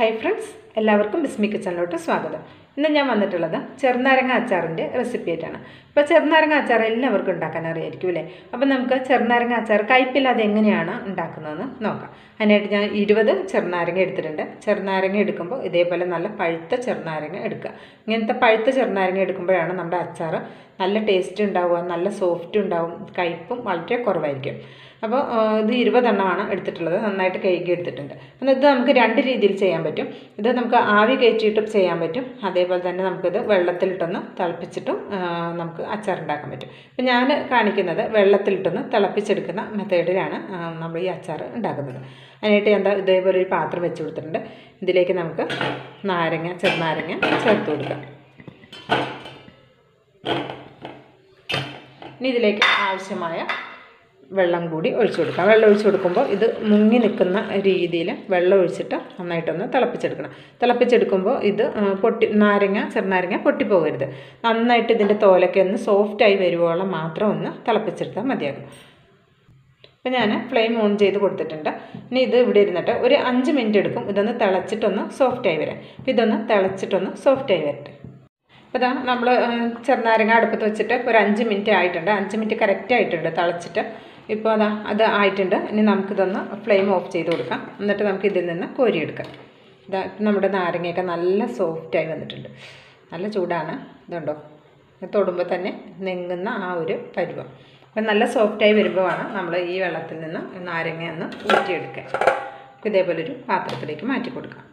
hi friends എല്ലാവർക്കും ബിസ്മി കിച്ചണിലോട്ട് സ്വാഗതം ഇന്ന് ഞാൻ വന്നിട്ടുള്ളത് ചെറുനാരങ്ങ അച്ചാറിൻ്റെ റെസിപ്പി ആയിട്ടാണ് ഇപ്പോൾ ചെറുനാരങ്ങ അച്ചാർ എല്ലാവർക്കും ഉണ്ടാക്കാൻ അറിയായിരിക്കും അല്ലേ അപ്പോൾ നമുക്ക് ചെറുനാരങ്ങ അച്ചാർ കയ്പില്ലാതെ എങ്ങനെയാണ് ഉണ്ടാക്കുന്നതെന്ന് നോക്കാം അതിനായിട്ട് ഞാൻ ഇരുപത് ചെറുനാരങ്ങ എടുത്തിട്ടുണ്ട് ചെറുനാരങ്ങ എടുക്കുമ്പോൾ ഇതേപോലെ നല്ല പഴുത്ത ചെറുനാരങ്ങ എടുക്കുക ഇങ്ങനത്തെ പഴുത്ത ചെറുനാരങ്ങ എടുക്കുമ്പോഴാണ് നമ്മുടെ അച്ചാർ നല്ല ടേസ്റ്റ് ഉണ്ടാവുക നല്ല സോഫ്റ്റ് ഉണ്ടാവും കയ്പും വളരെ കുറവായിരിക്കും അപ്പോൾ ആ, ഇത് ഇരുപതെണ്ണമാണ് എടുത്തിട്ടുള്ളത് നന്നായിട്ട് കഴുകി എടുത്തിട്ടുണ്ട് അപ്പോൾ ഇത് നമുക്ക് രണ്ട് രീതിയിൽ ചെയ്യാൻ പറ്റും ഇത് നമുക്ക് ആവി കയറ്റിയിട്ടും ചെയ്യാൻ പറ്റും അതേപോലെ തന്നെ നമുക്കിത് വെള്ളത്തിലിട്ടൊന്ന് തിളപ്പിച്ചിട്ടും ആ, നമുക്ക് അച്ചാർ ഉണ്ടാക്കാൻ പറ്റും അപ്പോൾ ഞാൻ കാണിക്കുന്നത് വെള്ളത്തിലിട്ടൊന്ന് തിളപ്പിച്ചെടുക്കുന്ന മെത്തേഡിലാണ് ആ, നമ്മൾ ഈ അച്ചാർ ഉണ്ടാക്കുന്നത് അതിനായിട്ട് ഞാൻ ദാ ഇതേപോലെ ഒരു പാത്രം വെച്ച് കൊടുത്തിട്ടുണ്ട് ഇതിലേക്ക് നമുക്ക് നാരങ്ങ ചെറുനാരങ്ങ ചേർത്ത് കൊടുക്കാം ഇനി ഇതിലേക്ക് ആവശ്യമായ വെള്ളം കൂടി ഒഴിച്ചു കൊടുക്കാം വെള്ളം ഒഴിച്ചു കൊടുക്കുമ്പോൾ ഇത് മുങ്ങി നിൽക്കുന്ന രീതിയിൽ വെള്ളം ഒഴിച്ചിട്ട് നന്നായിട്ടൊന്ന് തിളപ്പിച്ചെടുക്കണം തിളപ്പിച്ചെടുക്കുമ്പോൾ ഇത് ആ, പൊട്ടി നാരങ്ങ ചെറുനാരങ്ങ പൊട്ടിപ്പോകരുത് നന്നായിട്ട് ഇതിൻ്റെ തോലൊക്കെ ഒന്ന് സോഫ്റ്റായി വരുവോളം മാത്രം ഒന്ന് തിളപ്പിച്ചെടുത്താൽ മതിയാകും അപ്പോൾ ഞാൻ ഫ്ലെയിം ഓൺ ചെയ്ത് കൊടുത്തിട്ടുണ്ട് ഇനി ഇത് ഇവിടെ ഇരുന്നിട്ട് ഒരു അഞ്ച് മിനിറ്റ് എടുക്കും ഇതൊന്ന് തിളച്ചിട്ടൊന്ന് സോഫ്റ്റായി വരാൻ അപ്പോൾ ഇതൊന്ന് തിളച്ചിട്ടൊന്ന് സോഫ്റ്റായി വരട്ടെ അപ്പോൾ ഇതാ നമ്മൾ ചെറുനാരങ്ങ അടുപ്പത്ത് വെച്ചിട്ട് ഒരു അഞ്ച് മിനിറ്റ് ആയിട്ടുണ്ട് അഞ്ച് മിനിറ്റ് കറക്റ്റ് ആയിട്ടുണ്ട് തിളച്ചിട്ട് ഇപ്പോൾ അതാ അത് ആയിട്ടുണ്ട് ഇനി നമുക്കിതൊന്ന് ഫ്ലെയിം ഓഫ് ചെയ്ത് കൊടുക്കാം എന്നിട്ട് നമുക്ക് ഇതിൽ നിന്ന് കോരിയെടുക്കാം ഇതാ ഇപ്പം നമ്മുടെ നാരങ്ങയൊക്കെ നല്ല സോഫ്റ്റായി വന്നിട്ടുണ്ട് നല്ല ചൂടാണ് ഇതുണ്ടോ ഇത് തൊടുമ്പോൾ തന്നെ നെങ്ങുന്ന ആ ഒരു പരുവം അപ്പം നല്ല സോഫ്റ്റായി വരുമ്പോഴാണ് നമ്മൾ ഈ വെള്ളത്തിൽ നിന്ന് നാരങ്ങ ഒന്ന് ഊറ്റിയെടുക്കുക ഇതേപോലെ ഒരു പാത്രത്തിലേക്ക് മാറ്റി കൊടുക്കാം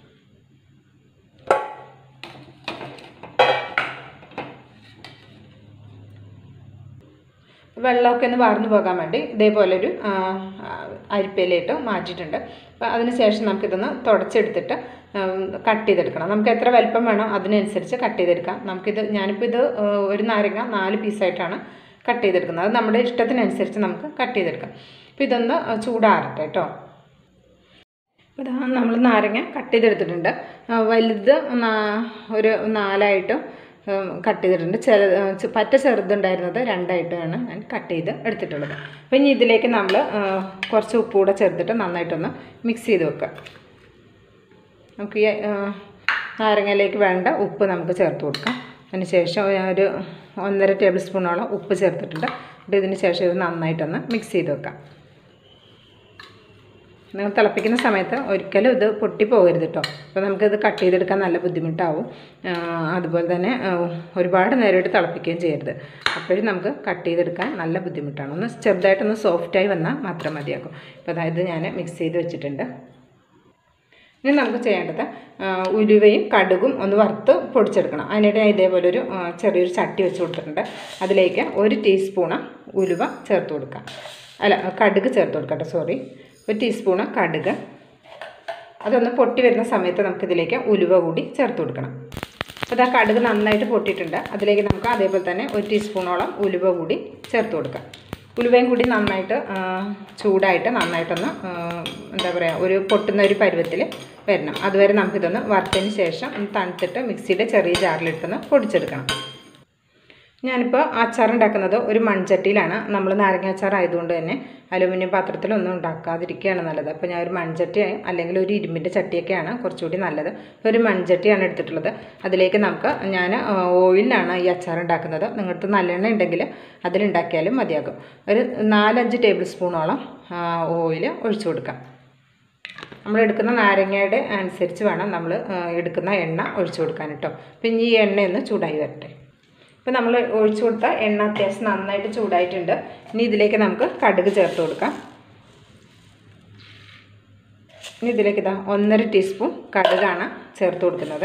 വെള്ളമൊക്കെ ഒന്ന് വാർന്നു പോകാൻ വേണ്ടി ഇതേപോലെ ഒരു അരിപ്പയിലിട്ട് മാറ്റിയിട്ടുണ്ട് അപ്പോൾ അതിന് ശേഷം നമുക്കിതൊന്ന് തുടച്ചെടുത്തിട്ട് കട്ട് ചെയ്തെടുക്കണം നമുക്ക് എത്ര വലിപ്പം വേണോ അതിനനുസരിച്ച് കട്ട് ചെയ്തെടുക്കാം നമുക്കിത് ഞാനിപ്പോൾ ഇത് ആ, ഒരു നാരങ്ങ നാല് പീസായിട്ടാണ് കട്ട് ചെയ്തെടുക്കുന്നത് അത് നമ്മുടെ ഇഷ്ടത്തിനനുസരിച്ച് നമുക്ക് കട്ട് ചെയ്തെടുക്കാം അപ്പോൾ ഇതൊന്ന് ചൂടാറട്ടെ കേട്ടോ അപ്പോൾ ഇതാ നമ്മൾ നാരങ്ങ കട്ട് ചെയ്തെടുത്തിട്ടുണ്ട് ആ, വലുത് നാ- ഒരു നാലായിട്ടും കട്ട് ചെയ്തിട്ടുണ്ട് ചെറു ചെ- പറ്റ ചെറുതുണ്ടായിരുന്നത് രണ്ടായിട്ടാണ് ഞാൻ കട്ട് ചെയ്ത് എടുത്തിട്ടുള്ളത് അപ്പോൾ ഇനി ഇതിലേക്ക് നമ്മൾ കുറച്ച് ഉപ്പ് കൂടെ ചേർത്തിട്ട് നന്നായിട്ടൊന്ന് മിക്സ് ചെയ്ത് വെക്കുക നമുക്ക് ഈ ആ, നാരങ്ങയിലേക്ക് വേണ്ട ഉപ്പ് നമുക്ക് ചേർത്ത് കൊടുക്കാം അതിന് ശേഷം ഒരു ഒന്നര ടേബിൾ സ്പൂണോളം ഉപ്പ് ചേർത്തിട്ടുണ്ട് എന്നിട്ട് ഇതിന് ശേഷം ഇത് നന്നായിട്ടൊന്ന് മിക്സ് ചെയ്ത് വെക്കാം നിങ്ങൾ തിളപ്പിക്കുന്ന സമയത്ത് ഒരിക്കലും ഇത് പൊട്ടിപ്പോകരുത് കേട്ടോ അപ്പോൾ നമുക്കിത് കട്ട് ചെയ്തെടുക്കാൻ നല്ല ബുദ്ധിമുട്ടാവും ആ, അതുപോലെ തന്നെ ആ, ഒരുപാട് നേരമായിട്ട് തിളപ്പിക്കുകയും ചെയ്യരുത് അപ്പോഴും നമുക്ക് കട്ട് ചെയ്തെടുക്കാൻ നല്ല ബുദ്ധിമുട്ടാണ് ഒന്ന് ചെറുതായിട്ടൊന്ന് സോഫ്റ്റായി വന്നാൽ മാത്രം മതിയാകും അപ്പോൾ അതായത് ഞാൻ മിക്സ് ചെയ്ത് വെച്ചിട്ടുണ്ട് ഇനി നമുക്ക് ചെയ്യേണ്ടത് ആ, ഉലുവയും കടുകും ഒന്ന് വറുത്ത് പൊടിച്ചെടുക്കണം അതിനായിട്ട് ഞാൻ ഇതേപോലെ ഒരു ആ, ചെറിയൊരു ചട്ടി വെച്ച് കൊടുത്തിട്ടുണ്ട് അതിലേക്ക് ഒരു ടീസ്പൂണ് ഉലുവ ചേർത്ത് കൊടുക്കാം അല്ല കടുക് ചേർത്ത് കൊടുക്കട്ടെ സോറി ഒരു ടീസ്പൂണ് കടുക് അതൊന്ന് പൊട്ടി വരുന്ന സമയത്ത് നമുക്കിതിലേക്ക് ഉലുവ കൂടി ചേർത്ത് കൊടുക്കണം അപ്പോൾ ആ കടുക് നന്നായിട്ട് പൊട്ടിയിട്ടുണ്ട് അതിലേക്ക് നമുക്ക് അതേപോലെ തന്നെ ഒരു ടീസ്പൂണോളം ഉലുവ കൂടി ചേർത്ത് കൊടുക്കാം ഉലുവയും കൂടി നന്നായിട്ട് ആ, ചൂടായിട്ട് നന്നായിട്ടൊന്ന് ആ, എന്താ പറയുക ഒരു പൊട്ടുന്ന ഒരു പരുവത്തിൽ വരണം അതുവരെ നമുക്കിതൊന്ന് വറുത്തതിന് ശേഷം ഒന്ന് തണുത്തിട്ട് മിക്സിയുടെ ചെറിയ ജാറിലിട്ടൊന്ന് പൊടിച്ചെടുക്കണം ഞാനിപ്പോൾ അച്ചാർ ഉണ്ടാക്കുന്നത് ഒരു മൺചട്ടിയിലാണ് നമ്മൾ നാരങ്ങ അച്ചാർ ആയതുകൊണ്ട് തന്നെ അലുമിനിയം പാത്രത്തിലൊന്നും ഉണ്ടാക്കാതിരിക്കുകയാണ് നല്ലത് അപ്പോൾ ഞാൻ ഒരു മൺചട്ടി അല്ലെങ്കിൽ ഒരു ഇരുമ്പിൻ്റെ ചട്ടിയൊക്കെയാണ് കുറച്ചുകൂടി നല്ലത് ഒരു മൺചട്ടിയാണ് എടുത്തിട്ടുള്ളത് അതിലേക്ക് നമുക്ക് ഞാൻ ആ, ഓയിലിലാണ് ഈ അച്ചാർ ഉണ്ടാക്കുന്നത് നിങ്ങൾക്ക് നല്ലെണ്ണ ഉണ്ടെങ്കിൽ അതിലുണ്ടാക്കിയാലും മതിയാകും ഒരു നാലഞ്ച് ടേബിൾ സ്പൂണോളം ഓയിൽ ഒഴിച്ചു കൊടുക്കാം നമ്മൾ എടുക്കുന്ന നാരങ്ങയുടെ അനുസരിച്ച് വേണം നമ്മൾ ആ, എടുക്കുന്ന എണ്ണ ഒഴിച്ചു കൊടുക്കാൻ കേട്ടോ പിന്നെ ഈ എണ്ണയൊന്ന് ചൂടായി വരട്ടെ ഇപ്പം നമ്മൾ ഒഴിച്ചു കൊടുത്ത എണ്ണ അത്യാവശ്യം നന്നായിട്ട് ചൂടായിട്ടുണ്ട് ഇനി ഇതിലേക്ക് നമുക്ക് കടുക് ചേർത്ത് കൊടുക്കാം ഇനി ഇതിലേക്ക് ഇതാ ഒന്നര ടീസ്പൂൺ കടുകാണ് ചേർത്ത് കൊടുക്കുന്നത്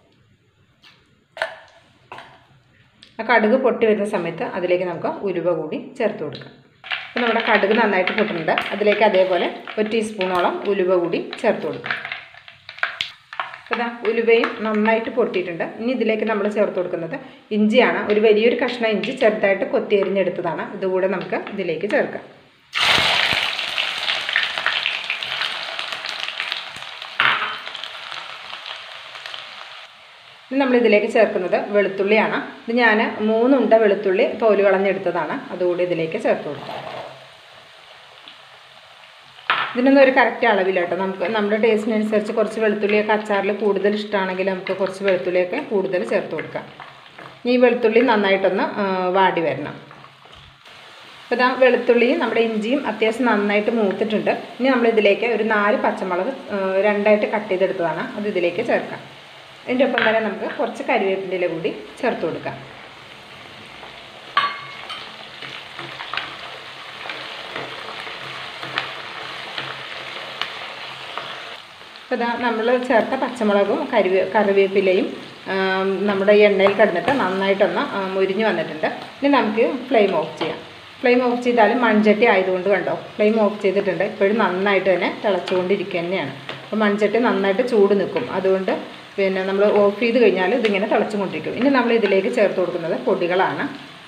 ആ കടുക് പൊട്ടി വരുന്ന സമയത്ത് അതിലേക്ക് നമുക്ക് ഉലുവ കൂടി ചേർത്ത് കൊടുക്കാം അപ്പോൾ നമ്മുടെ കടുക് നന്നായിട്ട് പൊട്ടുന്നുണ്ട് അതിലേക്ക് അതേപോലെ ഒരു ടീസ്പൂണോളം ഉലുവ കൂടി ചേർത്ത് കൊടുക്കാം അപ്പോൾ ഇതാ ഉലുവയും നന്നായിട്ട് പൊട്ടിയിട്ടുണ്ട് ഇനി ഇതിലേക്ക് നമ്മൾ ചേർത്ത് കൊടുക്കുന്നത് ഇഞ്ചിയാണ് ഒരു വലിയൊരു കഷ്ണം ഇഞ്ചി ചെറുതായിട്ട് കൊത്തി എരിഞ്ഞെടുത്തതാണ് ഇതുകൂടെ നമുക്ക് ഇതിലേക്ക് ചേർക്കാം ഇനി നമ്മൾ ഇതിലേക്ക് ചേർക്കുന്നത് വെളുത്തുള്ളിയാണ് ഇത് ഞാൻ മൂന്നുണ്ട വെളുത്തുള്ളി തോല് കളഞ്ഞെടുത്തതാണ് അതുകൂടി ഇതിലേക്ക് ചേർത്ത് കൊടുക്കാം ഇതിനൊന്നും ഒരു കറക്റ്റ് അളവില്ല കേട്ടോ നമുക്ക് നമ്മുടെ ടേസ്റ്റിനനുസരിച്ച് കുറച്ച് വെളുത്തുള്ളിയൊക്കെ അച്ചാറിൽ കൂടുതൽ ഇഷ്ടമാണെങ്കിൽ നമുക്ക് കുറച്ച് വെളുത്തുള്ളിയൊക്കെ കൂടുതൽ ചേർത്ത് കൊടുക്കാം ഈ വെളുത്തുള്ളി നന്നായിട്ടൊന്ന് ആ, വാടി വരണം അപ്പോൾ ഇതാ വെളുത്തുള്ളിയും നമ്മുടെ ഇഞ്ചിയും അത്യാവശ്യം നന്നായിട്ട് മൂത്തിട്ടുണ്ട് ഇനി നമ്മൾ ഇതിലേക്ക് ഒരു നാല് പച്ചമുളക് ആ, രണ്ടായിട്ട് കട്ട് ചെയ്തെടുത്തതാണ് അത് ഇതിലേക്ക് ചേർക്കാം അതിൻ്റെ ഒപ്പം തന്നെ നമുക്ക് കുറച്ച് കരിവേപ്പിൻ്റെ ഇല കൂടി ചേർത്ത് കൊടുക്കാം അപ്പോൾ ഇതാ നമ്മൾ ചേർത്ത പച്ചമുളകും കരുവേ കറിവേപ്പിലയും ആം, നമ്മുടെ ഈ എണ്ണയിൽ കിടന്നിട്ട് നന്നായിട്ടൊന്ന് ആ, മുരിഞ്ഞ് വന്നിട്ടുണ്ട് ഇനി നമുക്ക് ഫ്ലെയിം ഓഫ് ചെയ്യാം ഫ്ലെയിം ഓഫ് ചെയ്താലും മൺചട്ടി ആയതുകൊണ്ട് കണ്ടോ ഫ്ലെയിം ഓഫ് ചെയ്തിട്ടുണ്ട് ഇപ്പോഴും നന്നായിട്ട് തന്നെ തിളച്ചുകൊണ്ടിരിക്കുക തന്നെയാണ് അപ്പോൾ മൺചട്ടി നന്നായിട്ട് ചൂട് നിൽക്കും അതുകൊണ്ട് പിന്നെ നമ്മൾ ഓഫ് ചെയ്ത് കഴിഞ്ഞാൽ ഇതിങ്ങനെ തിളച്ചുകൊണ്ടിരിക്കും ഇനി നമ്മൾ ഇതിലേക്ക് ചേർത്ത് കൊടുക്കുന്നത് പൊടികളാണ്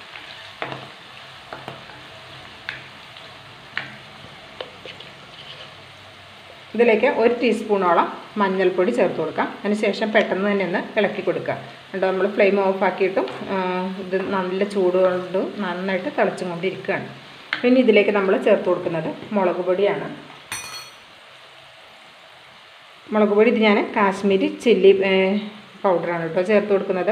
ഇതിലേക്ക് ഒരു ടീസ്പൂണോളം മഞ്ഞൾപ്പൊടി ചേർത്ത് കൊടുക്കാം അതിനുശേഷം പെട്ടെന്ന് തന്നെ ഒന്ന് ഇളക്കി കൊടുക്കുക എന്നിട്ട് നമ്മൾ ഫ്ലെയിം ഓഫ് ആക്കിയിട്ടും ആ, ഇത് നല്ല ചൂട് കൊണ്ട് നന്നായിട്ട് തിളച്ചും കൊണ്ടിരിക്കുകയാണ് പിന്നെ ഇതിലേക്ക് നമ്മൾ ചേർത്ത് കൊടുക്കുന്നത് മുളക് പൊടിയാണ് മുളക് പൊടി ഇത് ഞാൻ കാശ്മീരി ചില്ലി പൗഡറാണ് കേട്ടോ ചേർത്ത് കൊടുക്കുന്നത്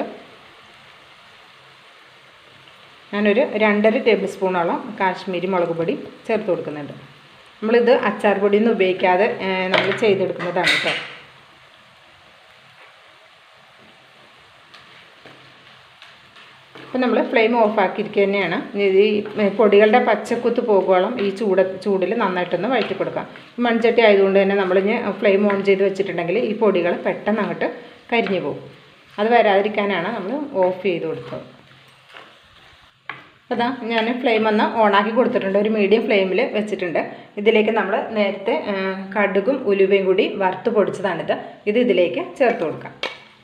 ഞാനൊരു രണ്ടര ടേബിൾ സ്പൂണോളം കാശ്മീരി മുളക് പൊടി ചേർത്ത് കൊടുക്കുന്നുണ്ട് നമ്മളിത് അച്ചാർ പൊടിയൊന്നും ഉപയോഗിക്കാതെ നമ്മൾ ചെയ്തെടുക്കുന്നതാണ് കേട്ടോ അപ്പോൾ നമ്മൾ ഫ്ലെയിം ഓഫ് ആക്കിയിരിക്കുക തന്നെയാണ് ഇത് ഈ പൊടികളുടെ പച്ചക്കുത്ത് പോകുവോളം ഈ ചൂട് ചൂടിൽ നന്നായിട്ടൊന്ന് വഴറ്റി കൊടുക്കാം മൺചട്ടി ആയതുകൊണ്ട് തന്നെ നമ്മളിഞ്ഞ് ഫ്ലെയിം ഓൺ ചെയ്ത് വെച്ചിട്ടുണ്ടെങ്കിൽ ഈ പൊടികൾ പെട്ടെന്ന് അങ്ങോട്ട് കരിഞ്ഞു പോകും അത് വരാതിരിക്കാനാണ് നമ്മൾ ഓഫ് ചെയ്ത് കൊടുത്തത് അതാ ഞാൻ ഫ്ലെയിം ഒന്ന് ഓണാക്കി കൊടുത്തിട്ടുണ്ട് ഒരു മീഡിയം ഫ്ലെയിമിൽ വെച്ചിട്ടുണ്ട് ഇതിലേക്ക് നമ്മൾ നേരത്തെ ആ, കടുകും ഉലുവയും കൂടി വറുത്ത് പൊടിച്ചതാണിത് ഇത് ഇതിലേക്ക് ചേർത്ത് കൊടുക്കാം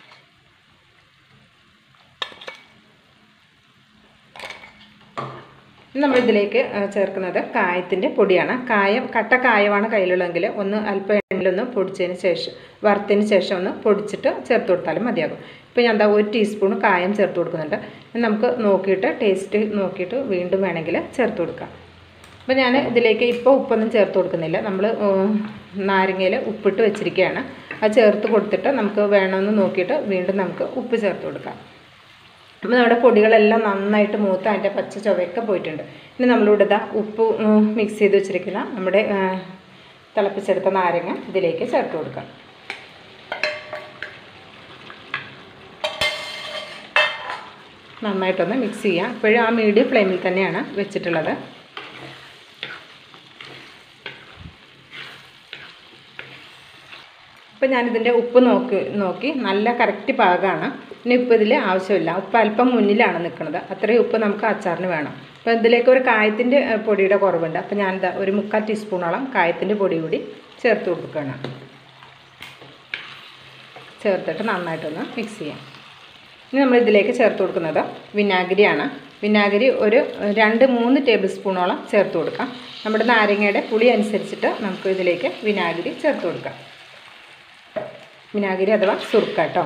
ഇനി നമ്മൾ ഇതിലേക്ക് ആ, ചേർക്കുന്നത് കായത്തിൻ്റെ പൊടിയാണ് കായം കട്ട കായമാണ് കയ്യിലുള്ളതെങ്കിൽ ഒന്ന് അല്പം എണ്ണയിലൊന്ന് പൊടിച്ചതിന് ശേഷം വറുത്തതിന് ശേഷം ഒന്ന് പൊടിച്ചിട്ട് ചേർത്ത് കൊടുത്താലും മതിയാകും ഇപ്പോൾ ഞാൻ എന്താ ഒരു ടീസ്പൂൺ കായം ചേർത്ത് കൊടുക്കുന്നുണ്ട് ഇനി നമുക്ക് നോക്കിയിട്ട് ടേസ്റ്റ് നോക്കിയിട്ട് വീണ്ടും വേണമെങ്കിൽ ചേർത്ത് കൊടുക്കാം അപ്പോൾ ഞാൻ ഇതിലേക്ക് ഇപ്പോൾ ഉപ്പൊന്നും ചേർത്ത് കൊടുക്കുന്നില്ല നമ്മൾ നാരങ്ങയിൽ ഉപ്പിട്ട് വെച്ചിരിക്കുകയാണ് അത് ചേർത്ത് കൊടുത്തിട്ട് നമുക്ക് വേണമെന്ന് നോക്കിയിട്ട് വീണ്ടും നമുക്ക് ഉപ്പ് ചേർത്ത് കൊടുക്കാം അപ്പോൾ നമ്മുടെ പൊടികളെല്ലാം നന്നായിട്ട് മൂത്ത് അതിൻ്റെ പച്ച ചുവയൊക്കെ പോയിട്ടുണ്ട് ഇനി നമ്മളിവിടെ ഇതാ ഉപ്പ് മിക്സ് ചെയ്ത് വെച്ചിരിക്കുന്ന നമ്മുടെ ആ, തിളപ്പിച്ചെടുത്ത നാരങ്ങ ഇതിലേക്ക് ചേർത്ത് കൊടുക്കാം നന്നായിട്ടൊന്ന് മിക്സ് ചെയ്യാം ഇപ്പോഴും ആ മീഡിയം ഫ്ലെയിമിൽ തന്നെയാണ് വെച്ചിട്ടുള്ളത് ഇപ്പം ഞാനിതിൻ്റെ ഉപ്പ് നോക്കി നോക്കി നല്ല കറക്റ്റ് പാകമാണ് ഇനി ഉപ്പ് ഇതിൽ ആവശ്യമില്ല ഉപ്പ് അല്പം മുന്നിലാണ് നിൽക്കുന്നത് അത്രയും ഉപ്പ് നമുക്ക് അച്ചാറിന് വേണം അപ്പോൾ ഇതിലേക്ക് ഒരു കായത്തിൻ്റെ ഏഹ്, പൊടിയുടെ കുറവുണ്ട് അപ്പോൾ ഞാനിതാ ഒരു മുക്കാൽ ടീസ്പൂണോളം കായത്തിൻ്റെ പൊടി കൂടി ചേർത്ത് കൊടുക്കുകയാണ് ചേർത്തിട്ട് നന്നായിട്ടൊന്ന് മിക്സ് ചെയ്യാം ഇനി നമ്മൾ ഇതിലേക്ക് ചേർത്ത് കൊടുക്കുന്നത് വിനാഗിരിയാണ് വിനാഗിരി ഒരു രണ്ട് മൂന്ന് ടേബിൾ സ്പൂണോളം ചേർത്ത് കൊടുക്കാം നമ്മുടെ നാരങ്ങയുടെ പുളി അനുസരിച്ചിട്ട് നമുക്ക് ഇതിലേക്ക് വിനാഗിരി ചേർത്ത് കൊടുക്കാം വിനാഗിരി അഥവാ സുർക്ക കേട്ടോ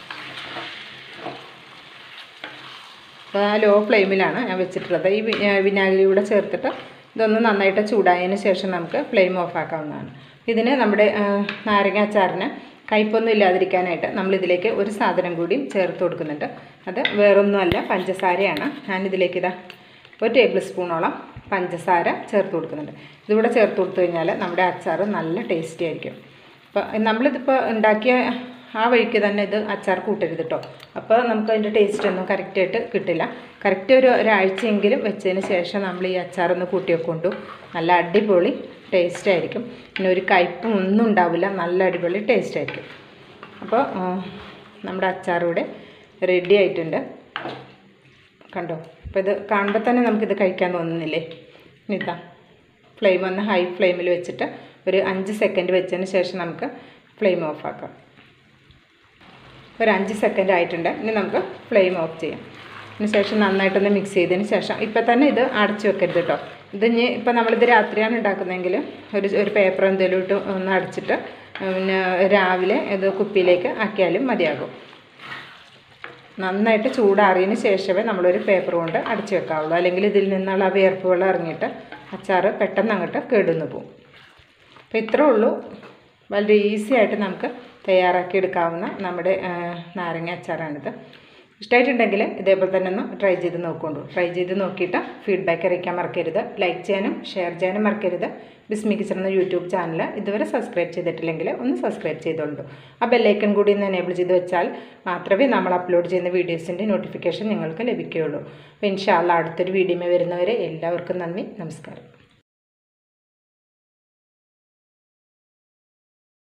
അപ്പോൾ ലോ ഫ്ലെയിമിലാണ് ഞാൻ വെച്ചിട്ടുള്ളത് ഈ വി- ഏ, വിനാഗിരി കൂടെ ചേർത്തിട്ട് ഇതൊന്ന് നന്നായിട്ട് ചൂടായതിന് ശേഷം നമുക്ക് ഫ്ലെയിം ഓഫ് ആക്കാവുന്നതാണ് ഇതിന് നമ്മുടെ ആ, നാരങ്ങ അച്ചാറിന് കയ്പൊന്നും ഇല്ലാതിരിക്കാനായിട്ട് നമ്മളിതിലേക്ക് ഒരു സാധനം കൂടി ചേർത്ത് കൊടുക്കുന്നുണ്ട് അത് വേറൊന്നുമല്ല പഞ്ചസാരയാണ് ഞാനിതിലേക്ക് ഇതാ ഒരു ടേബിൾ സ്പൂണോളം പഞ്ചസാര ചേർത്ത് കൊടുക്കുന്നുണ്ട് ഇതിവിടെ ചേർത്ത് കൊടുത്തു കഴിഞ്ഞാൽ നമ്മുടെ അച്ചാർ നല്ല ടേസ്റ്റി ആയിരിക്കും അപ്പോൾ നമ്മളിതിപ്പോൾ ഉണ്ടാക്കിയ ആ വഴിക്ക് തന്നെ ഇത് അച്ചാർ കൂട്ടരുത് കേട്ടോ അപ്പോൾ നമുക്ക് അതിൻ്റെ ടേസ്റ്റ് ഒന്നും കറക്റ്റായിട്ട് കിട്ടില്ല കറക്റ്റ് ഒരു ഒരാഴ്ചയെങ്കിലും വെച്ചതിന് ശേഷം നമ്മൾ ഈ അച്ചാറൊന്ന് കൂട്ടി വെക്കൊണ്ടു നല്ല അടിപൊളി ടേസ്റ്റ് ആയിരിക്കും പിന്നെ ഒരു കയ്പും ഒന്നും ഉണ്ടാവില്ല നല്ല അടിപൊളി ടേസ്റ്റ് ആയിരിക്കും അപ്പോൾ ആ, നമ്മുടെ അച്ചാർ ഇവിടെ റെഡി ആയിട്ടുണ്ട് കണ്ടോ അപ്പോൾ ഇത് കാണുമ്പോൾ തന്നെ നമുക്കിത് കഴിക്കാൻ തോന്നുന്നില്ലേ ഇനി ഇതാ ഫ്ലെയിം ഒന്ന് ഹൈ ഫ്ലെയിമിൽ വെച്ചിട്ട് ഒരു അഞ്ച് സെക്കൻഡ് വെച്ചതിന് ശേഷം നമുക്ക് ഫ്ലെയിം ഓഫ് ആക്കാം ഒരു അഞ്ച് സെക്കൻഡ് ആയിട്ടുണ്ട് ഇനി നമുക്ക് ഫ്ലെയിം ഓഫ് ചെയ്യാം അതിന് ശേഷം നന്നായിട്ടൊന്ന് മിക്സ് ചെയ്തതിന് ശേഷം ഇപ്പം തന്നെ ഇത് അടച്ചു വെക്കരുത് കേട്ടോ ഇത് ഇനി ഇപ്പം നമ്മളിത് രാത്രിയാണ് ഉണ്ടാക്കുന്നതെങ്കിൽ ഒരു ഒരു പേപ്പർ എന്തെങ്കിലും ഇട്ട് ഒന്ന് അടച്ചിട്ട് പിന്നെ രാവിലെ ഇത് കുപ്പിയിലേക്ക് ആക്കിയാലും മതിയാകും നന്നായിട്ട് ചൂടാറിയതിന് ശേഷമേ നമ്മളൊരു പേപ്പർ കൊണ്ട് അടച്ചു വെക്കാവുള്ളൂ അല്ലെങ്കിൽ ഇതിൽ നിന്നുള്ള ആ വിയർപ്പ് വെള്ളം ഇറങ്ങിയിട്ട് അച്ചാർ പെട്ടെന്ന് അങ്ങോട്ട് കേടുന്നു പോകും അപ്പോൾ ഇത്രേ ഉള്ളൂ വളരെ ഈസി ആയിട്ട് നമുക്ക് തയ്യാറാക്കി എടുക്കാവുന്ന നമ്മുടെ ആ, നാരങ്ങ അച്ചാറാണിത് ഇഷ്ടമായിട്ടുണ്ടെങ്കിൽ ഇതേപോലെ തന്നെ ഒന്ന് ട്രൈ ചെയ്ത് നോക്കൊണ്ടു ട്രൈ ചെയ്ത് നോക്കിയിട്ട് ഫീഡ്ബാക്ക് അറിയിക്കാൻ മറക്കരുത് ലൈക്ക് ചെയ്യാനും ഷെയർ ചെയ്യാനും മറക്കരുത് ബിസ്മി കിച്ചൺ എന്ന യൂട്യൂബ് ചാനൽ ഇതുവരെ സബ്സ്ക്രൈബ് ചെയ്തിട്ടില്ലെങ്കിൽ ഒന്ന് സബ്സ്ക്രൈബ് ചെയ്തോളൂ ആ ബെല്ലൈക്കൺ കൂടി ഒന്ന് എനേബിൾ ചെയ്ത് വെച്ചാൽ മാത്രമേ നമ്മൾ അപ്ലോഡ് ചെയ്യുന്ന വീഡിയോസിൻ്റെ നോട്ടിഫിക്കേഷൻ നിങ്ങൾക്ക് ലഭിക്കുകയുള്ളൂ അപ്പോൾ ഇൻഷാല്ല അടുത്തൊരു വീഡിയോ വരുന്നവരെ എല്ലാവർക്കും നന്ദി നമസ്കാരം